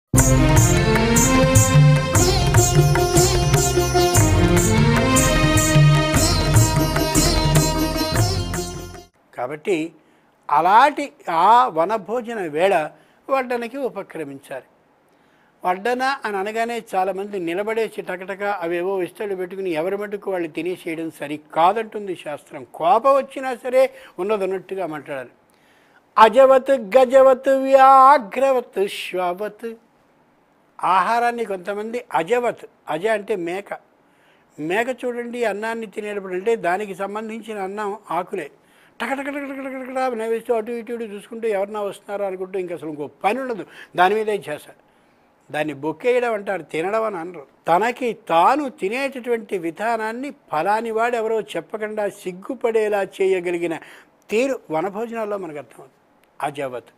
కాబట్టి అలాంటి ఆ వనభోజన వేళ వడ్డనకి ఉపక్రమించాలి వడ్డన అని అనగానే చాలామంది నిలబడేసి టకటక అవేవో విస్తళ్ళు పెట్టుకుని ఎవరి మటుకు వాళ్ళు తినేసేయడం సరి కాదంటుంది శాస్త్రం కోపం వచ్చినా సరే ఉన్నది ఉన్నట్టుగా మాట్లాడాలి అజవత్ గజవత్ వ్యాఘ్రవత్ శ్వవత్ ఆహారాన్ని కొంతమంది అజవత్ అజ అంటే మేక మేక చూడండి అన్నాన్ని తినేటప్పుడు అంటే దానికి సంబంధించిన అన్నం ఆకులే టకటకటకటకటకట నవ్వేస్తూ అటు ఇటు ఇటు చూసుకుంటూ ఎవరన్నా వస్తున్నారో అనుకుంటూ ఇంకా అసలు ఇంకో పని ఉండదు దాని మీదే చేశారు దాన్ని బొక్కేయడం అంటారు తినడం అని అనరు తనకి తాను తినేటటువంటి విధానాన్ని ఫలాని వాడు ఎవరో చెప్పకుండా సిగ్గుపడేలా చేయగలిగిన తీరు వనభోజనాల్లో మనకు అర్థమవుతుంది అజవత్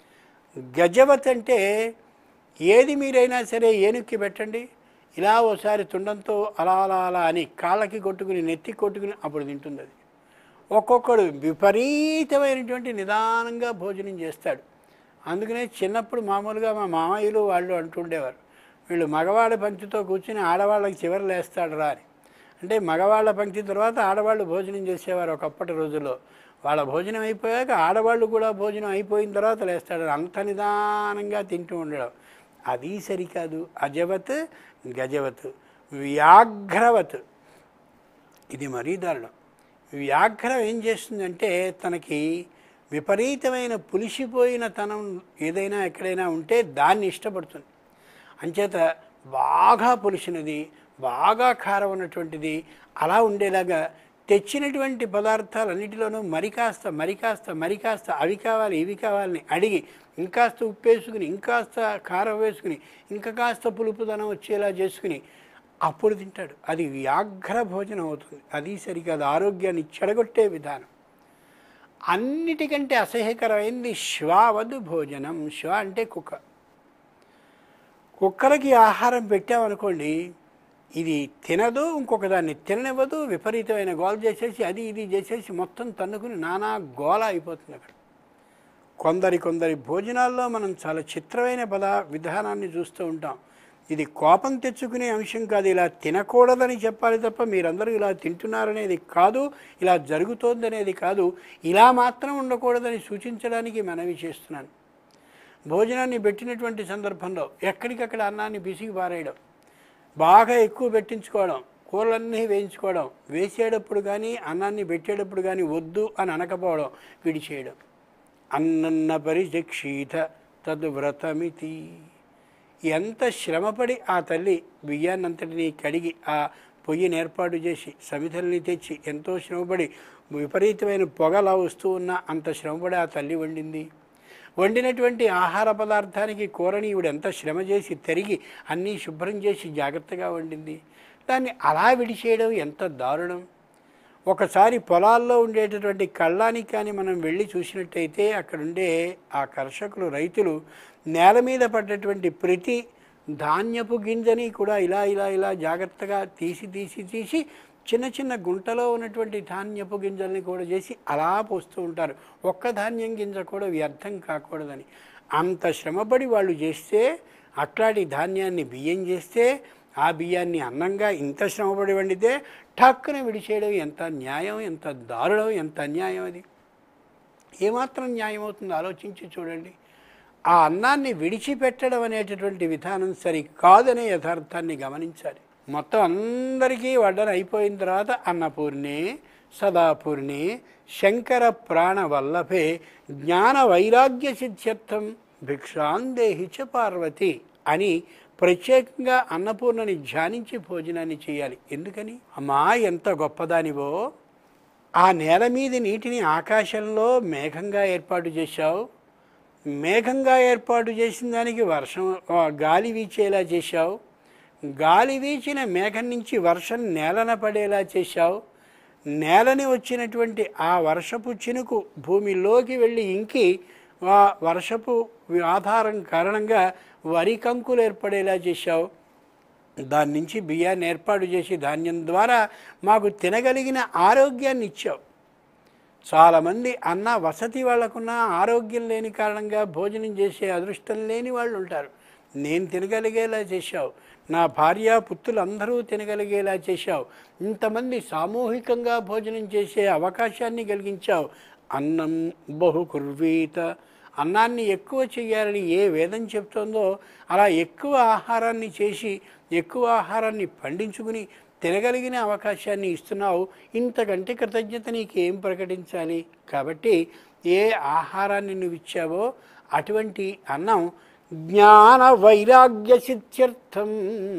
గజవత్ అంటే ఏది మీరైనా సరే ఏనుక్కి పెట్టండి ఇలా ఓసారి తుండంతో అలా అలా అలా అని కాళ్ళకి కొట్టుకుని నెత్తి కొట్టుకుని అప్పుడు తింటుంది అది ఒక్కొక్కడు విపరీతమైనటువంటి నిదానంగా భోజనం చేస్తాడు అందుకనే చిన్నప్పుడు మామూలుగా మా మామయ్యలు వాళ్ళు అంటుండేవారు వీళ్ళు మగవాళ్ళ పంక్తితో కూర్చుని ఆడవాళ్ళకి చివరి లేస్తాడు రా అని అంటే మగవాళ్ళ పంక్తి తర్వాత ఆడవాళ్ళు భోజనం చేసేవారు ఒకప్పటి రోజుల్లో వాళ్ళ భోజనం అయిపోయాక ఆడవాళ్ళు కూడా భోజనం అయిపోయిన తర్వాత లేస్తాడు అంత నిదానంగా తింటూ ఉండడం అది సరికాదు అజవత్ గజవత్ వ్యాఘ్రవత్ ఇది మరీ దారుణం వ్యాఘ్రం ఏం చేస్తుందంటే తనకి విపరీతమైన పులిసిపోయిన తనం ఏదైనా ఎక్కడైనా ఉంటే దాన్ని ఇష్టపడుతుంది అంచేత బాగా పులిసినది బాగా కారం ఉన్నటువంటిది అలా ఉండేలాగా తెచ్చినటువంటి పదార్థాలన్నిటిలోనూ మరి కాస్త మరి కాస్త మరి కాస్త అవి కావాలి ఇవి కావాలని అడిగి ఇంకాస్త ఉప్పు వేసుకుని ఇంకాస్త కారం వేసుకుని ఇంకా కాస్త పులుపుదనం వచ్చేలా చేసుకుని అప్పుడు తింటాడు అది వ్యాఘ్ర భోజనం అవుతుంది అది సరికాదు ఆరోగ్యాన్ని చెడగొట్టే విధానం అన్నిటికంటే అసహ్యకరమైంది శ్వావదు భోజనం శ్వ అంటే కుక్క కుక్కలకి ఆహారం పెట్టామనుకోండి ఇది తినదు ఇంకొక దాన్ని తిననివ్వదు విపరీతమైన గోల చేసేసి అది ఇది చేసేసి మొత్తం తన్నుకుని నానా గోల అయిపోతుంది అక్కడ కొందరి కొందరి భోజనాల్లో మనం చాలా చిత్రమైన పద విధానాన్ని చూస్తూ ఉంటాం ఇది కోపం తెచ్చుకునే అంశం కాదు ఇలా తినకూడదని చెప్పాలి తప్ప మీరందరూ ఇలా తింటున్నారనేది కాదు ఇలా జరుగుతోందనేది కాదు ఇలా మాత్రం ఉండకూడదని సూచించడానికి మనవి చేస్తున్నాను భోజనాన్ని పెట్టినటువంటి సందర్భంలో ఎక్కడికక్కడ అన్నాన్ని బిసిగి పారేయడం బాగా ఎక్కువ పెట్టించుకోవడం కూరలన్నీ వేయించుకోవడం వేసేటప్పుడు కానీ అన్నాన్ని పెట్టేటప్పుడు కానీ వద్దు అని అనకపోవడం విడిచేయడం అన్నన్న పరిచక్షీత తద్వ్రతమితి ఎంత శ్రమపడి ఆ తల్లి బియ్యాన్నంతటినీ కడిగి ఆ పొయ్యిని ఏర్పాటు చేసి సమిధల్ని తెచ్చి ఎంతో శ్రమపడి విపరీతమైన పొగలా వస్తూ ఉన్న అంత శ్రమపడి ఆ తల్లి వండింది వండినటువంటి ఆహార పదార్థానికి కూరని ఈవిడ ఎంత శ్రమ చేసి తరిగి అన్నీ శుభ్రం చేసి జాగ్రత్తగా వండింది దాన్ని అలా విడిచేయడం ఎంత దారుణం ఒకసారి పొలాల్లో ఉండేటటువంటి కళ్ళానికి కానీ మనం వెళ్ళి చూసినట్టయితే అక్కడ ఉండే ఆ కర్షకులు రైతులు నేల మీద పడ్డటువంటి ప్రతి ధాన్యపు గింజని కూడా ఇలా ఇలా ఇలా జాగ్రత్తగా తీసి తీసి తీసి చిన్న చిన్న గుంటలో ఉన్నటువంటి ధాన్యపు గింజల్ని కూడా చేసి అలా పోస్తూ ఉంటారు ఒక్క ధాన్యం గింజ కూడా వ్యర్థం కాకూడదని అంత శ్రమపడి వాళ్ళు చేస్తే అట్లాంటి ధాన్యాన్ని బియ్యం చేస్తే ఆ బియ్యాన్ని అన్నంగా ఇంత శ్రమపడి వండితే ఠక్కున విడిచేయడం ఎంత న్యాయం ఎంత దారుణం ఎంత అన్యాయం అది ఏమాత్రం న్యాయం అవుతుందో ఆలోచించి చూడండి ఆ అన్నాన్ని విడిచిపెట్టడం అనేటటువంటి విధానం సరి కాదనే యథార్థాన్ని గమనించాలి మొత్తం అందరికీ వడ్డన అయిపోయిన తర్వాత అన్నపూర్ణే సదాపూర్ణే శంకర ప్రాణ వల్లభే జ్ఞాన వైరాగ్య సిద్ధ్యర్థం భిక్షాందేహి చ పార్వతి అని ప్రత్యేకంగా అన్నపూర్ణని ధ్యానించి భోజనాన్ని చేయాలి ఎందుకని అమ్మా ఎంత గొప్పదానివో ఆ నేల మీద నీటిని ఆకాశంలో మేఘంగా ఏర్పాటు చేశావు మేఘంగా ఏర్పాటు చేసిన దానికి వర్షం ఆ, గాలి వీచేలా చేశావు గాలి వీచిన మేఘం నుంచి వర్షం నేలన పడేలా చేశావు నేలని వచ్చినటువంటి ఆ వర్షపు చినుకు భూమిలోకి వెళ్ళి ఇంకి ఆ వర్షపు ఆధారం కారణంగా వరి కంకులు ఏర్పడేలా చేశావు దాని నుంచి బియ్యాన్ని ఏర్పాటు చేసి ధాన్యం ద్వారా మాకు తినగలిగిన ఆరోగ్యాన్ని ఇచ్చావు చాలామంది అన్న వసతి వాళ్ళకున్న ఆరోగ్యం లేని కారణంగా భోజనం చేసే అదృష్టం లేని వాళ్ళు ఉంటారు నేను తినగలిగేలా చేశావు నా భార్య పుత్రులు అందరూ తినగలిగేలా చేశావు ఇంతమంది సామూహికంగా భోజనం చేసే అవకాశాన్ని కలిగించావు అన్నం బహు కుర్వీత అన్నాన్ని ఎక్కువ చేయాలని ఏ వేదం చెప్తోందో అలా ఎక్కువ ఆహారాన్ని చేసి ఎక్కువ ఆహారాన్ని పండించుకుని తినగలిగిన అవకాశాన్ని ఇస్తున్నావు ఇంతకంటే కృతజ్ఞత నీకు ఏం ప్రకటించాలి కాబట్టి ఏ ఆహారాన్ని నువ్వు ఇచ్చావో అటువంటి అన్నం జ్ఞాన వైరాగ్య సిద్ధ్యర్థం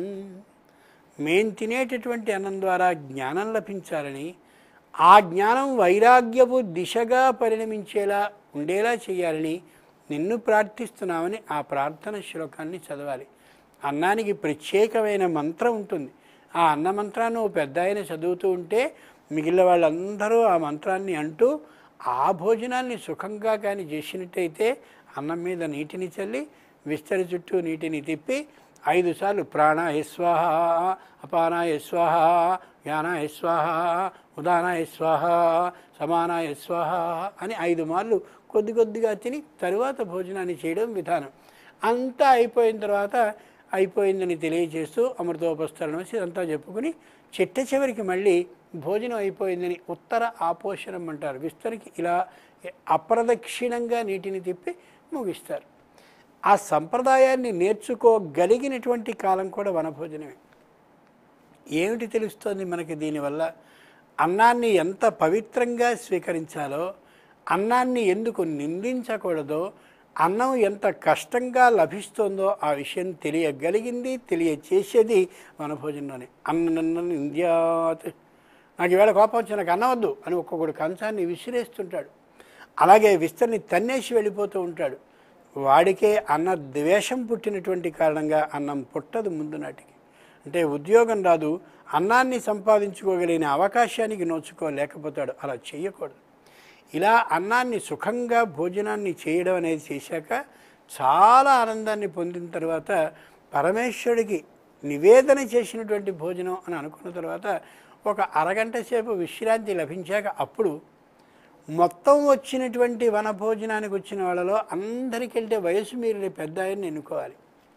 మేం తినేటటువంటి అన్నం ద్వారా జ్ఞానం లభించాలని ఆ జ్ఞానం వైరాగ్యపు దిశగా పరిణమించేలా ఉండేలా చేయాలని నిన్ను ప్రార్థిస్తున్నామని ఆ ప్రార్థన శ్లోకాన్ని చదవాలి అన్నానికి ప్రత్యేకమైన మంత్రం ఉంటుంది ఆ అన్న మంత్రాన్ని ఓ పెద్ద ఆయన చదువుతూ ఉంటే మిగిలిన వాళ్ళందరూ ఆ మంత్రాన్ని అంటూ ఆ భోజనాన్ని సుఖంగా కానీ చేసినట్టయితే అన్నం మీద నీటిని చల్లి విస్తరి చుట్టూ నీటిని తిప్పి ఐదు సార్లు ప్రాణాయ స్వాహ అపానాయ స్వాహ జ్ఞానాయ స్వాహ ఉదానాయ స్వాహ సమానాయ స్వాహ అని ఐదు మార్లు కొద్ది కొద్దిగా తిని తరువాత భోజనాన్ని చేయడం విధానం అంతా అయిపోయిన తర్వాత అయిపోయిందని తెలియజేస్తూ అమృతోపస్తరణం వేసి ఇదంతా చెప్పుకుని చిట్ట చివరికి మళ్ళీ భోజనం అయిపోయిందని ఉత్తర ఆపోషణం అంటారు విస్తరికి ఇలా అప్రదక్షిణంగా నీటిని తిప్పి ముగిస్తారు ఆ సంప్రదాయాన్ని నేర్చుకోగలిగినటువంటి కాలం కూడా వనభోజనమే ఏమిటి తెలుస్తోంది మనకి దీనివల్ల అన్నాన్ని ఎంత పవిత్రంగా స్వీకరించాలో అన్నాన్ని ఎందుకు నిందించకూడదో అన్నం ఎంత కష్టంగా లభిస్తుందో ఆ విషయం తెలియగలిగింది తెలియచేసేది మన భోజనంలోనే అన్న నింద్యాత్ నాకు ఈవేళ కోపం వచ్చి నాకు అన్నం వద్దు అని ఒక్కొక్కడు కంచాన్ని విసిరేస్తుంటాడు అలాగే విస్తరిని తన్నేసి వెళ్ళిపోతూ ఉంటాడు వాడికే అన్న ద్వేషం పుట్టినటువంటి కారణంగా అన్నం పుట్టదు ముందు నాటికి అంటే ఉద్యోగం రాదు అన్నాన్ని సంపాదించుకోగలిగిన అవకాశానికి నోచుకోలేకపోతాడు అలా చేయకూడదు ఇలా అన్నాన్ని సుఖంగా భోజనాన్ని చేయడం అనేది చేశాక చాలా ఆనందాన్ని పొందిన తర్వాత పరమేశ్వరుడికి నివేదన చేసినటువంటి భోజనం అని అనుకున్న తర్వాత ఒక అరగంట సేపు విశ్రాంతి లభించాక అప్పుడు మొత్తం వచ్చినటువంటి వనభోజనానికి వచ్చిన వాళ్ళలో అందరికంటే వయసు మీరిన పెద్ద ఆయన్ని ఎన్నుకోవాలి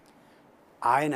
ఆయన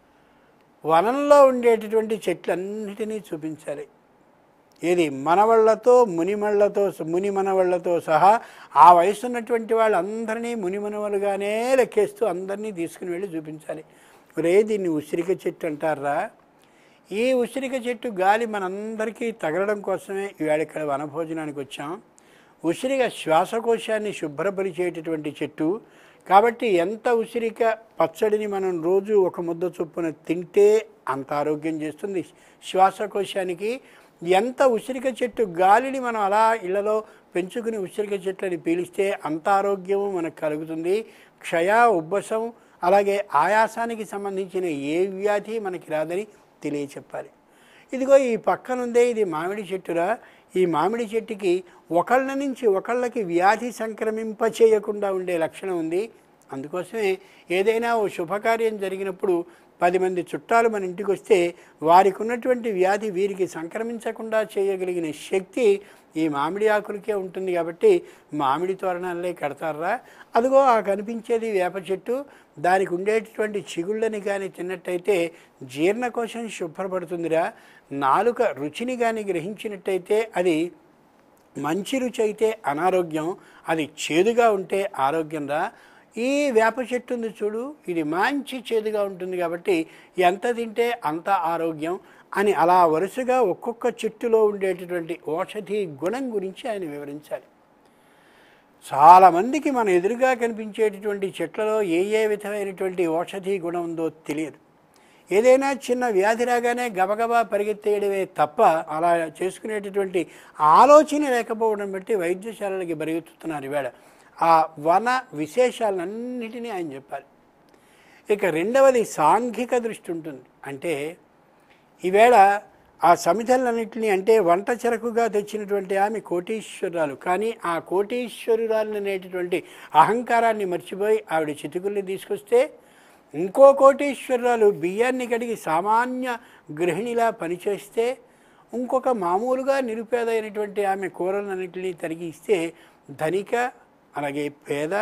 వనంలో ఉండేటటువంటి చెట్లన్నిటినీ చూపించాలి ఏది మనవళ్లతో మునిమళ్ళతో ముని మనవళ్లతో సహా ఆ వయసు ఉన్నటువంటి వాళ్ళందరినీ ముని మనవలుగానే లెక్కేస్తూ అందరినీ తీసుకుని వెళ్ళి చూపించాలి రే దీన్ని ఉసిరిక చెట్టు అంటారా ఈ ఉసిరిక చెట్టు గాలి మనందరికీ తగలడం కోసమే ఇవాళ ఇక్కడ వనభోజనానికి వచ్చాం ఉసిరిక శ్వాసకోశాన్ని శుభ్రపరిచేటటువంటి చెట్టు కాబట్టి ఎంత ఉసిరిక పచ్చడిని మనం రోజు ఒక ముద్ద చొప్పున తింటే అంత ఆరోగ్యం చేస్తుంది శ్వాసకోశానికి ఎంత ఉసిరిక చెట్టు గాలిని మనం అలా ఇళ్లలో పెంచుకుని ఉసిరిక చెట్లని పీలిస్తే అంత ఆరోగ్యము మనకు కలుగుతుంది క్షయ ఉబ్బసం అలాగే ఆయాసానికి సంబంధించిన ఏ వ్యాధి మనకి రాదని తెలియచెప్పాలి ఇదిగో ఈ పక్కనుందే ఇది మామిడి చెట్టురా ఈ మామిడి చెట్టుకి ఒకళ్ళ నుంచి ఒకళ్ళకి వ్యాధి సంక్రమింప చేయకుండా ఉండే లక్షణం ఉంది అందుకోసమే ఏదైనా ఓ శుభకార్యం జరిగినప్పుడు పది మంది చుట్టాలు మన ఇంటికి వస్తే వారికి ఉన్నటువంటి వ్యాధి వీరికి సంక్రమించకుండా చేయగలిగిన శక్తి ఈ మామిడి ఆకులకే ఉంటుంది కాబట్టి మామిడి తోరణాలే కడతారా అదిగో ఆ కనిపించేది వేప చెట్టు దానికి ఉండేటటువంటి చిగుళ్ళని కానీ తిన్నట్టయితే జీర్ణకోశం శుభ్రపడుతుందిరా నాలుక రుచిని కానీ గ్రహించినట్టయితే అది మంచి రుచి అయితే అనారోగ్యం అది చేదుగా ఉంటే ఆరోగ్యం రా ఈ వేప చెట్టు ఉంది చూడు ఇది మంచి చేదుగా ఉంటుంది కాబట్టి ఎంత తింటే అంత ఆరోగ్యం అని అలా వరుసగా ఒక్కొక్క చెట్టులో ఉండేటటువంటి ఔషధి గుణం గురించి ఆయన వివరించాలి చాలామందికి మన ఎదురుగా కనిపించేటటువంటి చెట్లలో ఏ ఏ విధమైనటువంటి ఔషధి గుణం ఉందో తెలియదు ఏదైనా చిన్న వ్యాధి రాగానే గబగబా పరిగెత్తేయడమే తప్ప అలా చేసుకునేటటువంటి ఆలోచన లేకపోవడం బట్టి వైద్యశాలలకి పరిగెత్తుతున్నారు ఈవేళ ఆ వన విశేషాలన్నిటినీ ఆయన చెప్పాలి ఇక రెండవది సాంఘిక దృష్టి ఉంటుంది అంటే ఈవేళ ఆ సమిధలన్నింటినీ అంటే వంట చెరకుగా తెచ్చినటువంటి ఆమె కోటీశ్వరాలు కానీ ఆ కోటీశ్వరురాలు అనేటటువంటి అహంకారాన్ని మర్చిపోయి ఆవిడ చితుకుల్ని తీసుకొస్తే ఇంకో కోటీశ్వరురాలు బియ్యాన్ని కడిగి సామాన్య గృహిణిలా పనిచేస్తే ఇంకొక మామూలుగా నిరుపేద అయినటువంటి ఆమె కూరలన్నింటినీ తరిగి ఇస్తే ధనిక అలాగే పేద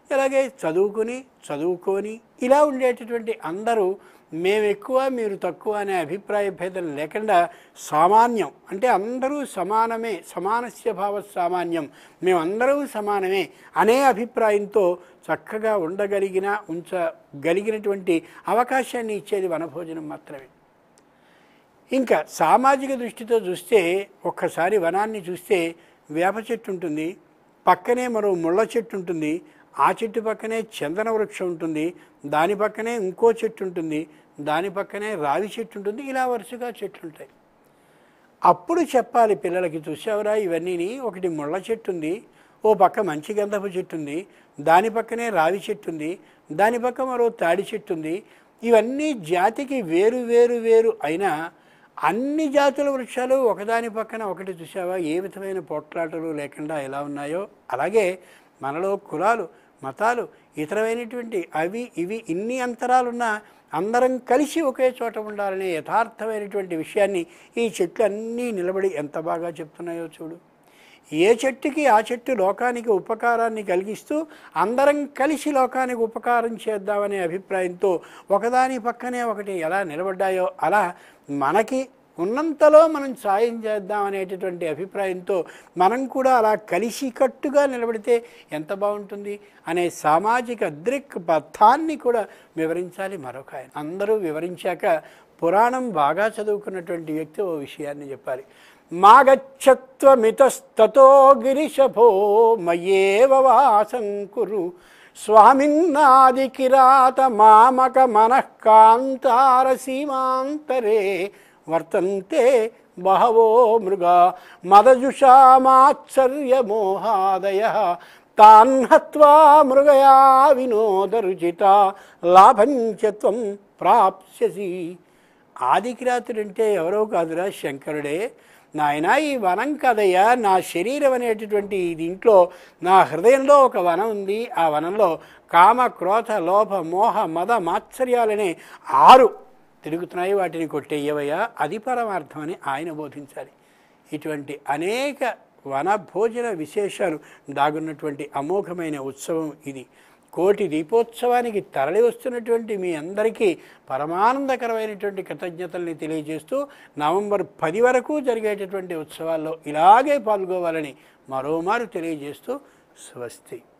ఇలాగే చదువుకుని చదువుకొని ఇలా ఉండేటటువంటి అందరూ మేము ఎక్కువ మీరు తక్కువ అనే అభిప్రాయ భేదం లేకుండా సామాన్యం అంటే అందరూ సమానమే సమానస్య భావ సామాన్యం మేమందరూ సమానమే అనే అభిప్రాయంతో చక్కగా ఉండగలిగిన ఉంచగలిగినటువంటి అవకాశాన్ని ఇచ్చేది వనభోజనం మాత్రమే ఇంకా సామాజిక దృష్టితో చూస్తే ఒక్కసారి వనాన్ని చూస్తే వేప చెట్టు ఉంటుంది పక్కనే మరో ముళ్ళ చెట్టు ఉంటుంది ఆ చెట్టు పక్కనే చందన వృక్షం ఉంటుంది దాని పక్కనే ఇంకో చెట్టు ఉంటుంది దాని పక్కనే రావి చెట్టు ఉంటుంది ఇలా వరుసగా చెట్లు ఉంటాయి అప్పుడు చెప్పాలి పిల్లలకి చూసావురా ఇవన్నీ ఒకటి ముళ్ళ చెట్టు ఉంది ఓ పక్క మంచి గంధపు చెట్టు ఉంది దాని పక్కనే రావి చెట్టు ఉంది దాని పక్క మరో తాడి చెట్టు ఉంది ఇవన్నీ జాతికి వేరు వేరు వేరు అయినా అన్ని జాతుల వృక్షాలు ఒకదాని పక్కన ఒకటి చూసావా ఏ విధమైన పోట్లాటలు లేకుండా ఎలా ఉన్నాయో అలాగే మనలో కులాలు మతాలు ఇతరమైనటువంటి అవి ఇవి ఇన్ని అంతరాలున్నా అందరం కలిసి ఒకే చోట ఉండాలనే యథార్థమైనటువంటి విషయాన్ని ఈ చెట్లు అన్నీ నిలబడి ఎంత బాగా చెప్తున్నాయో చూడు ఏ చెట్టుకి ఆ చెట్టు లోకానికి ఉపకారాన్ని కలిగిస్తూ అందరం కలిసి లోకానికి ఉపకారం చేద్దామనే అభిప్రాయంతో ఒకదాని పక్కనే ఒకటి ఎలా నిలబడ్డాయో అలా మనకి ఉన్నంతలో మనం సాయం చేద్దాం అనేటటువంటి అభిప్రాయంతో మనం కూడా అలా కలిసికట్టుగా నిలబడితే ఎంత బాగుంటుంది అనే సామాజిక దృక్పథాన్ని కూడా వివరించాలి మరొక ఆయన అందరూ వివరించాక పురాణం బాగా చదువుకున్నటువంటి వ్యక్తి ఓ విషయాన్ని చెప్పాలి మాగచ్చత్వమితస్తతో గిరిశభో మయేవ వాసం కురు స్వామిన్నాది కిరాత మామక మనఃకాంతార సీమాంతరే వర్తంతే బహవో మృగా మదజుషామాత్సర్యమోహాదయ తాన్ హత్వా మృగయా వినోదరుచిత లాభంచత్వం ప్రాప్స్యసి ఆదికిరాతుడంటే ఎవరో కాదురా శంకరుడే నాయన ఈ వనం కదయ్యా నా శరీరం అనేటటువంటి ఈ దీంట్లో నా హృదయంలో ఒక వనం ఉంది ఆ వనంలో కామ క్రోధ లోభ మోహ మద మాత్సర్యాలనే ఆరు తిరుగుతున్నాయి వాటిని కొట్టేయవయ్యా అది పరమార్థం అని ఆయన బోధించాలి ఇటువంటి అనేక వనభోజన విశేషాలు దాగున్నటువంటి అమోఘమైన ఉత్సవం ఇది కోటి దీపోత్సవానికి తరలి వస్తున్నటువంటి మీ అందరికీ పరమానందకరమైనటువంటి కృతజ్ఞతల్ని తెలియజేస్తూ నవంబర్ పది వరకు జరిగేటటువంటి ఉత్సవాల్లో ఇలాగే పాల్గొవాలని మరోమారు తెలియజేస్తూ స్వస్తి